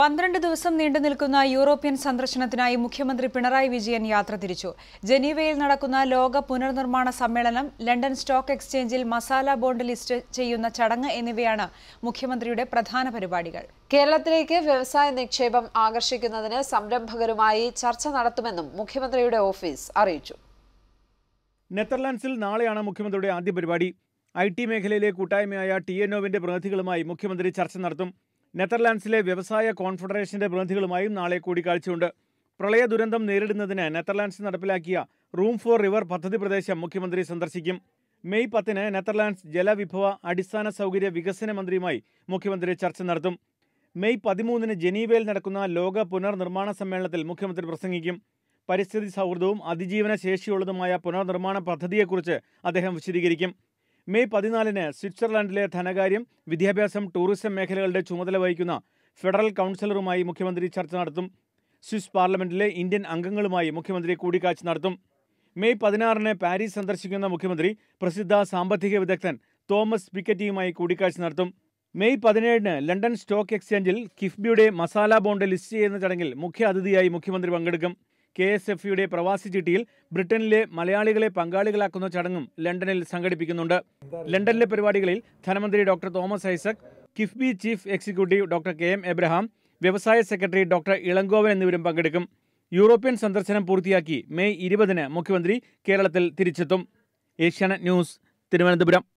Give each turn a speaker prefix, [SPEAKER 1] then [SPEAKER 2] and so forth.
[SPEAKER 1] പന്ത്രണ്ട് ദിവസം നീണ്ടു നിൽക്കുന്ന യൂറോപ്യൻ സന്ദർശനത്തിനായി മുഖ്യമന്ത്രി പിണറായി വിജയൻ യാത്ര തിരിച്ചു ജനീവയിൽ നടക്കുന്ന ലോക പുനർനിർമ്മാണ സമ്മേളനം ലണ്ടൻ സ്റ്റോക്ക് എക്സ്ചേഞ്ചിൽ മസാല ബോണ്ട് ലിസ്റ്റ് ചെയ്യുന്ന ചടങ്ങ് എന്നിവയാണ് മുഖ്യമന്ത്രിയുടെ പ്രധാന പരിപാടികൾ
[SPEAKER 2] കേരളത്തിലേക്ക് വ്യവസായ നിക്ഷേപം ആകർഷിക്കുന്നതിന് സംരംഭകരുമായി ചർച്ച നടത്തുമെന്നും മുഖ്യമന്ത്രിയുടെ ഓഫീസ് അറിയിച്ചു
[SPEAKER 3] നെതർലാൻഡ്സിൽ നാളെയാണ് മുഖ്യമന്ത്രിയുടെ ആദ്യ പരിപാടി ഐ ടി മേഖലയിലെ കൂട്ടായ്മയായ ടി എൻ ഒവിന്റെ പ്രതിനിധികളുമായി മുഖ്യമന്ത്രി ചർച്ച നടത്തും നെതർലാൻഡ്സിലെ വ്യവസായ കോൺഫെഡറേഷന്റെ പ്രതിനിധികളുമായും നാളെ കൂടിക്കാഴ്ചയുണ്ട് പ്രളയ ദുരന്തം നേരിടുന്നതിന് നെതർലാൻഡ്സ് നടപ്പിലാക്കിയ റൂം ഫോർ റിവർ പദ്ധതി പ്രദേശം മുഖ്യമന്ത്രി സന്ദർശിക്കും മെയ് പത്തിന് നെതർലാൻഡ്സ് ജലവിഭവ അടിസ്ഥാന സൗകര്യ വികസന മന്ത്രിയുമായി മുഖ്യമന്ത്രി ചർച്ച നടത്തും മെയ് പതിമൂന്നിന് ജനീവയിൽ നടക്കുന്ന ലോക പുനർനിർമ്മാണ സമ്മേളനത്തിൽ മുഖ്യമന്ത്രി പ്രസംഗിക്കും പരിസ്ഥിതി സൗഹൃദവും അതിജീവന ശേഷിയുള്ളതുമായ പുനർനിർമ്മാണ പദ്ധതിയെക്കുറിച്ച് അദ്ദേഹം വിശദീകരിക്കും മെയ് പതിനാലിന് സ്വിറ്റ്സർലൻഡിലെ ധനകാര്യം വിദ്യാഭ്യാസം ടൂറിസം മേഖലകളുടെ ചുമതല വഹിക്കുന്ന ഫെഡറൽ കൗൺസിലറുമായി മുഖ്യമന്ത്രി ചർച്ച നടത്തും സ്വിസ് പാർലമെന്റിലെ ഇന്ത്യൻ അംഗങ്ങളുമായി മുഖ്യമന്ത്രി കൂടിക്കാഴ്ച നടത്തും മെയ് പതിനാറിന് പാരീസ് സന്ദർശിക്കുന്ന മുഖ്യമന്ത്രി പ്രസിദ്ധ സാമ്പത്തിക വിദഗ്ധൻ തോമസ് പിക്കറ്റിയുമായി കൂടിക്കാഴ്ച നടത്തും മെയ് പതിനേഴിന് ലണ്ടൻ സ്റ്റോക്ക് എക്സ്ചേഞ്ചിൽ കിഫ്ബിയുടെ മസാല ബോണ്ട് ലിസ്റ്റ് ചെയ്യുന്ന ചടങ്ങിൽ മുഖ്യ അതിഥിയായി മുഖ്യമന്ത്രി പങ്കെടുക്കും കെ എസ് എഫ് യുടെ പ്രവാസി ചിട്ടിയിൽ ബ്രിട്ടനിലെ മലയാളികളെ പങ്കാളികളാക്കുന്ന ചടങ്ങും ലണ്ടനിൽ സംഘടിപ്പിക്കുന്നുണ്ട് ലണ്ടനിലെ പരിപാടികളിൽ ധനമന്ത്രി doctor Thomas Isaac KIIFB chief executive doctor K M Abraham വ്യവസായ സെക്രട്ടറി ഡോക്ടർ ഇളങ്കോവൻ എന്നിവരും പങ്കെടുക്കും യൂറോപ്യൻ സന്ദർശനം പൂർത്തിയാക്കി മെയ് ഇരുപതിന് മുഖ്യമന്ത്രി കേരളത്തിൽ തിരിച്ചെത്തും ഏഷ്യാനെറ്റ് ന്യൂസ് തിരുവനന്തപുരം